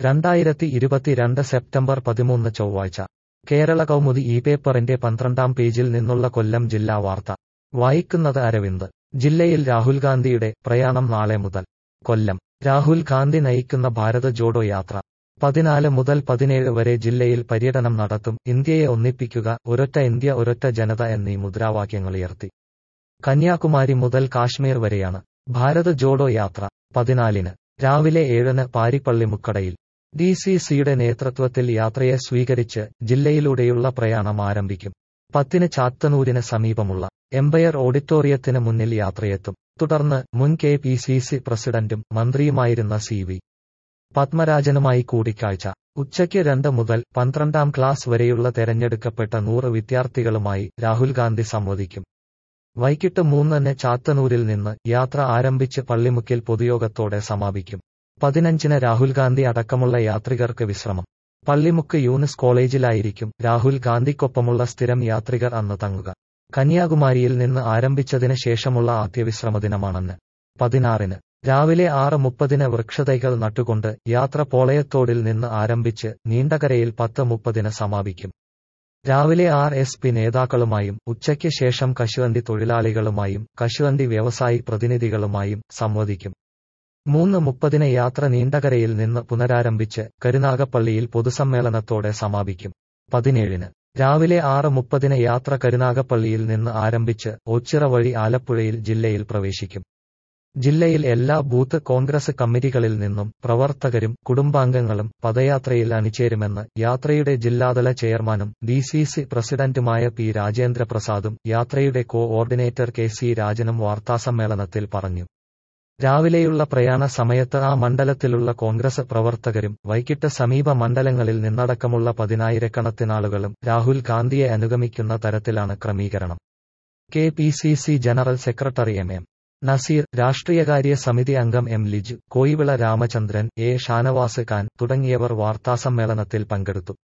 രണ്ടായിരത്തി ഇരുപത്തിരണ്ട് സെപ്റ്റംബർ പതിമൂന്ന് ചൊവ്വാഴ്ച കേരള കൗമുദി ഈ പേപ്പറിന്റെ പന്ത്രണ്ടാം പേജിൽ നിന്നുള്ള കൊല്ലം ജില്ലാ വാർത്ത വായിക്കുന്നത് അരവിന്ദ് ജില്ലയിൽ രാഹുൽ ഗാന്ധിയുടെ പ്രയാണം നാളെ മുതൽ കൊല്ലം രാഹുൽ ഗാന്ധി നയിക്കുന്ന ഭാരത് ജോഡോ യാത്ര പതിനാല് മുതൽ പതിനേഴ് വരെ ജില്ലയിൽ പര്യടനം നടത്തും ഇന്ത്യയെ ഒന്നിപ്പിക്കുക ഒരൊറ്റ ഇന്ത്യ ഒരൊറ്റ ജനത എന്നീ മുദ്രാവാക്യങ്ങളുയർത്തി കന്യാകുമാരി മുതൽ കാശ്മീർ വരെയാണ് ഭാരത് ജോഡോ യാത്ര പതിനാലിന് രാവിലെ ഏഴിന് പാരിപ്പള്ളി മുക്കടയിൽ ഡി സി സിയുടെ നേതൃത്വത്തിൽ യാത്രയെ സ്വീകരിച്ച് ജില്ലയിലൂടെയുള്ള പ്രയാണം ആരംഭിക്കും പത്തിന് ചാത്തനൂരിന് സമീപമുള്ള എംപയർ ഓഡിറ്റോറിയത്തിന് മുന്നിൽ യാത്രയെത്തും തുടർന്ന് മുൻ കെ പി സി സി പ്രസിഡന്റും മന്ത്രിയുമായിരുന്ന സി വി പത്മരാജനുമായി കൂടിക്കാഴ്ച ഉച്ചയ്ക്ക് രണ്ട് മുതൽ പന്ത്രണ്ടാം ക്ലാസ് വരെയുള്ള തെരഞ്ഞെടുക്കപ്പെട്ട നൂറ് വിദ്യാർത്ഥികളുമായി രാഹുൽ ഗാന്ധി സംവദിക്കും വൈകിട്ട് മൂന്നിന് ചാത്തനൂരിൽ നിന്ന് യാത്ര ആരംഭിച്ച് പള്ളിമുക്കിൽ പൊതുയോഗത്തോടെ സമാപിക്കും പതിനഞ്ചിന് രാഹുൽ ഗാന്ധി അടക്കമുള്ള യാത്രികർക്ക് വിശ്രമം പള്ളിമുക്ക് യൂണിസ് കോളേജിലായിരിക്കും രാഹുൽ ഗാന്ധിക്കൊപ്പമുള്ള സ്ഥിരം യാത്രികർ അന്ന് തങ്ങുക കന്യാകുമാരിയിൽ നിന്ന് ആരംഭിച്ചതിന് ശേഷമുള്ള ആദ്യ വിശ്രമദിനമാണെന്ന് പതിനാറിന് രാവിലെ ആറ് മുപ്പതിന് വൃക്ഷതൈകൾ നട്ടുകൊണ്ട് യാത്ര പോളയത്തോടിൽ നിന്ന് ആരംഭിച്ച് നീണ്ടകരയിൽ പത്ത് മുപ്പതിന് സമാപിക്കും രാവിലെ ആർ എസ് പി നേതാക്കളുമായും ഉച്ചയ്ക്ക് ശേഷം കശുവണ്ടി തൊഴിലാളികളുമായും കശുവണ്ടി വ്യവസായി പ്രതിനിധികളുമായും സംവദിക്കും മൂന്ന് മുപ്പതിന് യാത്ര നീണ്ടകരയിൽ നിന്ന് പുനരാരംഭിച്ച് കരുനാഗപ്പള്ളിയിൽ പൊതുസമ്മേളനത്തോടെ സമാപിക്കും പതിനേഴിന് രാവിലെ ആറ് മുപ്പതിന് യാത്ര കരുനാഗപ്പള്ളിയിൽ നിന്ന് ആരംഭിച്ച് ഓച്ചിറ വഴി ആലപ്പുഴയിൽ ജില്ലയിൽ പ്രവേശിക്കും ജില്ലയിൽ എല്ലാ ബൂത്ത് കോൺഗ്രസ് കമ്മിറ്റികളിൽ നിന്നും പ്രവർത്തകരും കുടുംബാംഗങ്ങളും പദയാത്രയിൽ അണിചേരുമെന്ന് യാത്രയുടെ ജില്ലാതല ചെയർമാനും ഡി സി സി പ്രസിഡന്റുമായ പി രാജേന്ദ്രപ്രസാദും യാത്രയുടെ കോ ഓർഡിനേറ്റർ കെ സി രാജനും വാർത്താസമ്മേളനത്തിൽ പറഞ്ഞു രാവിലെയുള്ള പ്രയാണ സമയത്ത് ആ മണ്ഡലത്തിലുള്ള കോൺഗ്രസ് പ്രവർത്തകരും വൈകിട്ട് സമീപ മണ്ഡലങ്ങളിൽ നിന്നടക്കമുള്ള പതിനായിരക്കണക്കിനാളുകളും രാഹുൽ ഗാന്ധിയെ അനുഗമിക്കുന്ന തരത്തിലാണ് ക്രമീകരണം K P C C general secretary M M Nazeer രാഷ്ട്രീയകാര്യ സമിതി അംഗം എം ലിജു കോയിവിള രാമചന്ദ്രൻ എ ഷാനവാസ് ഖാൻ തുടങ്ങിയവർ വാർത്താസമ്മേളനത്തിൽ പങ്കെടുത്തു